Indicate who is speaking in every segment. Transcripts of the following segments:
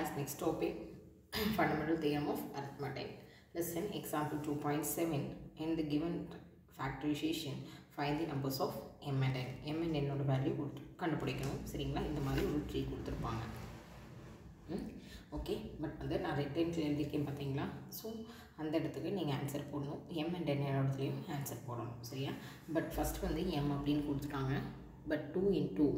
Speaker 1: as next topic fundamental theorem of arithmetic lesson example 2.7 in the given factorization find the numbers of m and n m and n ஓட value கொடுத்து கண்டுபிடிக்கணும் சரிங்களா இந்த மாதிரி ஒரு tree கொடுத்துருப்பாங்க okay but வந்து நான் ரெட்டைன்ஸில் எழுதியிருக்கேன் பார்த்தீங்களா ஸோ அந்த இடத்துக்கு நீங்கள் ஆன்சர் போடணும் எம் அண்ட் என் இடத்துலையும் ஆன்சர் போடணும் சரியா பட் ஃபஸ்ட் வந்து எம் அப்படின்னு கொடுத்துட்டாங்க பட் டூ இன் டூ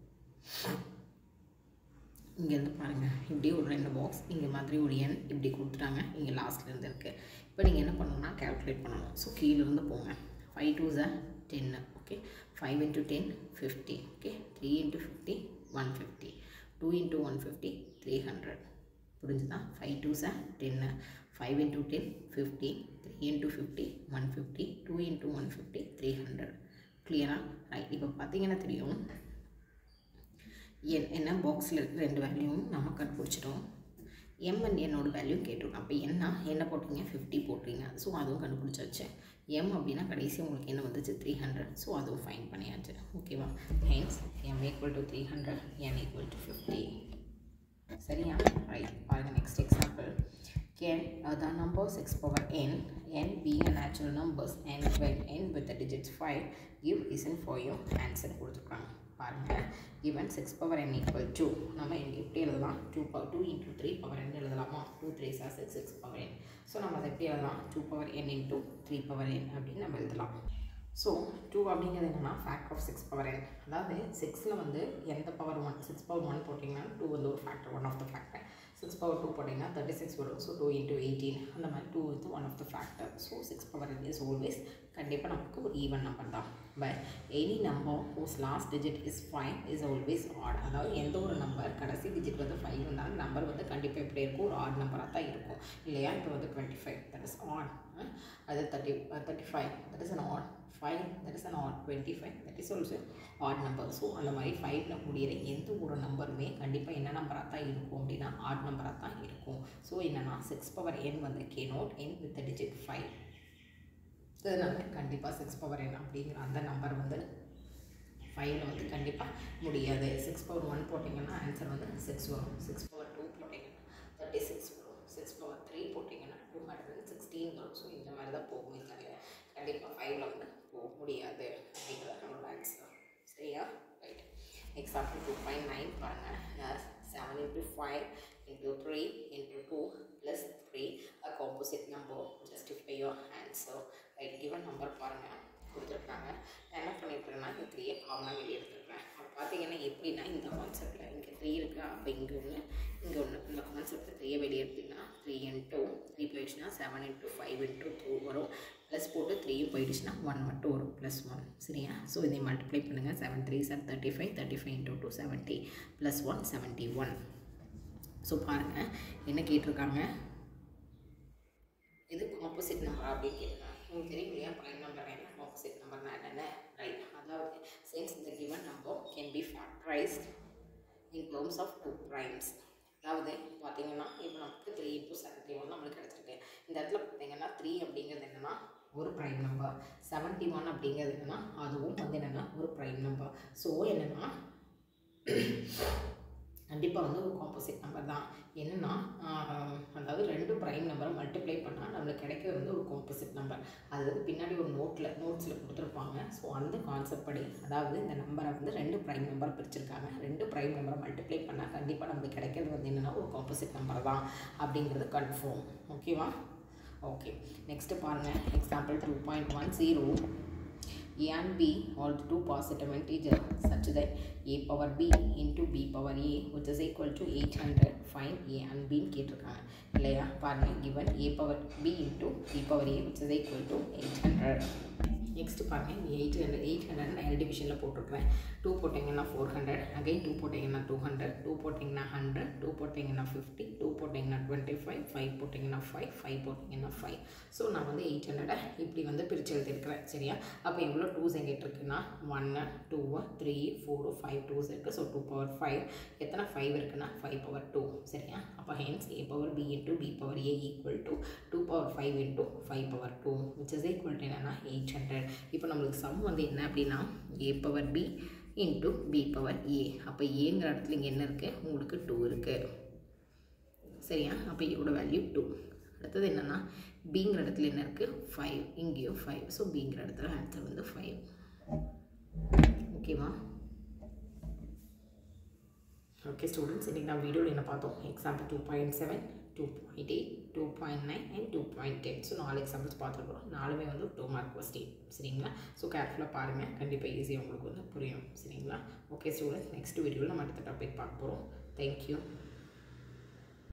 Speaker 1: இங்கேருந்து பாருங்கள் இப்படி ஒரு ரெண்டு பாக்ஸ் இங்கே மாதிரி ஒரு எண் இப்படி கொடுத்துட்டாங்க இங்கே லாஸ்ட்லேருந்து இருக்குது இப்போ நீங்கள் என்ன பண்ணணும்னா கேல்குலேட் பண்ணணும் ஸோ கீழேருந்து போங்க ஃபைவ் டூ ஜா டென்னு okay five into ten fifty okay three into fifty one fifty two into one fifty three hundred புரிஞ்சுதா ஃபைவ் டூ ஜா டென்னு five into ten fifty three into fifty one fifty two into one fifty three hundred கிளியரா right இப்போ பார்த்தீங்கன்னா தெரியும் என் என்ன பாக்ஸில் இருக்கிற ரெண்டு வேல்யூவும் நம்ம கண்டுபிடிச்சிட்டோம் எம் அண்ட் என்னோட வேல்யூ கேட்டிருக்கோம் அப்போ என்ன என்ன போட்டிங்க ஃபிஃப்டி போட்டிங்க ஸோ அதுவும் கண்டுபிடிச்சாச்சு எம் அப்படின்னா கடைசி உங்களுக்கு என்ன வந்துச்சு த்ரீ ஹண்ட்ரட் ஸோ அதுவும் ஃபைன் பண்ணியாச்சு ஓகேவா hence M equal to three hundred N equal to fifty சரியா ரைட் பாருங்க next example can uh, the numbers x power n n be a natural numbers and when n with the digits 5 give reason for your answer கொடுத்துருக்காங்க பாருங்க given 6 power n equal to நம்ம இங்கே எப்படி எழுதலாம் 2 power 2 into 3 power n எழுதலாமா 2 3 are 6 6 power n so நம்ம அதை எப்படி எழுதலாம் 2 power n into 3 power n அப்படின்னு நம்ம எழுதலாம் ஸோ டூ அப்படிங்கிறது என்னென்னா factor of six power N அதாவது சிக்ஸில் வந்து எந்த power one six power one போட்டிங்கன்னா டூ வந்து ஒரு factor one of the factor six power two போட்டிங்கன்னா தேர்ட்டி சிக்ஸ் வரும் ஸோ டூ இன்ட்டு எயிட்டீன் அந்த மாதிரி டூ வந்து one of the factor so six power N is always கண்டிப்பாக நமக்கு ஒரு ஈவன் நம்பர் தான் but any number whose last digit is five is always odd அதாவது எந்த ஒரு நம்பர் கடைசி டிஜிட் வந்து ஃபைவ் இருந்தாலும் நம்பர் வந்து கண்டிப்பாக எப்படி இருக்கும் ஒரு ஆட் நம்பராக தான் இருக்கும் இல்லையா இப்போ வந்து twenty five that is odd அது thirty thirty five that is an odd five that is an odd twenty five that is also odd number so அந்த மாதிரி ஃபைவ்ல முடியிற எந்த ஒரு நம்பருமே கண்டிப்பாக என்ன நம்பராக தான் இருக்கும் அப்படின்னா ஆட் நம்பராக தான் இருக்கும் ஸோ என்னென்னா சிக்ஸ் பவர் என் வந்து can not end with digit five இதனால கண்டிப்பாக சிக்ஸ் பவர் என் அப்படிங்கிற அந்த நம்பர் வந்து ஃபைவ்ல வந்து கண்டிப்பாக முடியாது சிக்ஸ் பவர் ஒன் போட்டிங்கன்னா ஆன்சர் வந்து சிக்ஸ் வரும் சிக்ஸ் பவர் டூ போட்டிங்கன்னா தேர்ட்டி சிக்ஸ் வரும் சிக்ஸ் பவர் த்ரீ போட்டிங்கன்னா டூ ஹண்ட்ரட் அண்ட் சிக்ஸ்டீன் வரும் ஸோ இந்த மாதிரி தான் போகுமே தவிர கண்டிப்பாக ஃபைவ்ல வந்து போக முடியாது அப்படிங்கிறது நம்மளோட ஆன்சர் சரியா right example two point nine பாருங்கள் seven into five into three into two plus three a composite number justify your answer right given number பாருங்கள் கொடுத்துருக்காங்க நான் என்ன பண்ணியிருக்கேன்னா இந்த த்ரீயை காமனாக வெளியே எடுத்துருக்கேன் அப்போ பார்த்தீங்கன்னா எப்படின்னா இந்த கான்செப்டில் இங்கே த்ரீ இருக்குது அப்போ இங்கே ஒன்று இங்கே ஒன்று இந்த கான்செப்டில் த்ரீயை வெளியே எடுத்திங்கன்னா த்ரீ இன்ட்டு த்ரீ போயிடுச்சுன்னா seven into five into two வரும் ப்ளஸ் போட்டு த்ரீயும் போயிடுச்சுன்னா ஒன் மட்டும் வரும் ப்ளஸ் ஒன் சரியா ஸோ இதை மல்டிப்ளை பண்ணுங்கள் seven three sir thirty five thirty five into two seventy plus one seventy one so பாருங்கள் என்ன கேட்டிருக்காங்க இது ஆப்போசிட் நம்பர் அப்படின்னு கேட்குறாங்க உங்களுக்கு தெரியும் இல்லையா ப்ரைம் நம்பர் என்ன ஆப்போசிட் நம்பர்னா என்னென்ன ரைட் அதாவது சின்ஸ் இந்த given number can be factorised in terms of two primes அதாவது பார்த்தீங்கன்னா இப்போ நமக்கு த்ரீ இன்டூ செவன்ட்டி ஒன் நம்மளுக்கு கிடச்சிருக்கு இந்த இடத்துல பார்த்தீங்கன்னா த்ரீ அப்படிங்கிறது என்னென்னா ஒரு ப்ரைம் நம்பர் செவன்ட்டி ஒன் அப்படிங்கிறது என்னென்னா அதுவும் வந்து என்னென்னா ஒரு ப்ரைம் நம்பர் ஸோ என்னென்னா கண்டிப்பாக வந்து ஒரு காம்போசிட் நம்பர் தான் என்னென்னா அதாவது ரெண்டு ப்ரைம் நம்பரை மல்டிப்ளை பண்ணால் நம்மளுக்கு கிடைக்கிறது வந்து ஒரு காம்போசிட் நம்பர் அது வந்து பின்னாடி ஒரு நோட்டில் நோட்ஸில் கொடுத்துருப்பாங்க ஸோ அந்த கான்செப்ட் படி அதாவது இந்த நம்பரை வந்து ரெண்டு ப்ரைம் நம்பர் பிரிச்சிருக்காங்க ரெண்டு ப்ரைம் நம்பரை மல்டிப்ளை பண்ணால் கண்டிப்பாக நம்மளுக்கு கிடைக்கிறது வந்து என்னென்னா ஒரு காம்போசிட் நம்பர் தான் அப்படிங்கிறது கன்ஃபார்ம் ஓகேவா ஓகே நெக்ஸ்ட்டு பாருங்கள் example two point one zero a and b are the two positive integers such that a power b into b power a which is equal to 800 find a and b கேட்டிருக்காங்க இல்லையா பாருங்க given a power b into b power a which is equal to 800 next பாருங்க eight hundred eight hundred நான் டிவிஷனில் போட்டிருக்கிறேன் two போட்டிங்கன்னா four hundred again two போட்டிங்கன்னா two hundred two போட்டிங்கன்னா ஹண்ட்ரட் டூ போட்டிங்கன்னா ஃபிஃப்டி டூ போட்டிங்கன்னா டுவெண்ட்டி ஃபைவ் ஃபைவ் போட்டிங்கன்னா ஃபைவ் ஃபைவ் போட்டிங்கன்னா ஃபைவ் ஸோ நான் வந்து எயிட் ஹண்ட்ரடை இப்படி வந்து பிரித்து எழுதியிருக்கிறேன் சரியா அப்போ எவ்வளோ டூஸ் எங்கிட்ட இருக்குன்னா ஒன்று two three four five twos இருக்குது ஸோ டூ பவர் ஃபைவ் எத்தனை ஃபைவ் இருக்குன்னா ஃபைவ் பவர் டூ சரியா அப்போ hence A power B into B power A equal to two power five into five power two which is equal to என்னென்னா eight hundred இப்போ நம்மளுக்கு sum வந்து என்ன அப்படின்னா A power B into B power A அப்போ ஏங்கிற இடத்துல இங்கே என்ன இருக்குது உங்களுக்கு டூ இருக்குது சரியா அப்போ இதோட வேல்யூ டூ அடுத்தது என்னென்னா பிங்கிற இடத்துல என்ன இருக்குது ஃபைவ் இங்கேயும் ஃபைவ் ஸோ பிங்கிற இடத்துல ஆன்சர் வந்து ஃபைவ் ஓகேவா ஓகே ஸ்டூடெண்ட்ஸ் இன்றைக்கி நான் வீடியோவில் என்ன பார்த்தோம் example two point seven two point eight two point nine and two point ten so நாலு எக்ஸாம்பிள்ஸ் பார்த்துருக்குறோம் நாலுமே வந்து டூ மார்க் கொஸ்டின் சரிங்களா ஸோ கேர்ஃபுல்லாக பாருங்கள் கண்டிப்பாக ஈஸியாக உங்களுக்கு வந்து புரியும் சரிங்களா ஓகே ஸ்டூடெண்ட்ஸ் நெக்ஸ்ட் வீடியோவில் நம்ம அடுத்த டாபிக் பார்க்க போகிறோம் தேங்க்யூ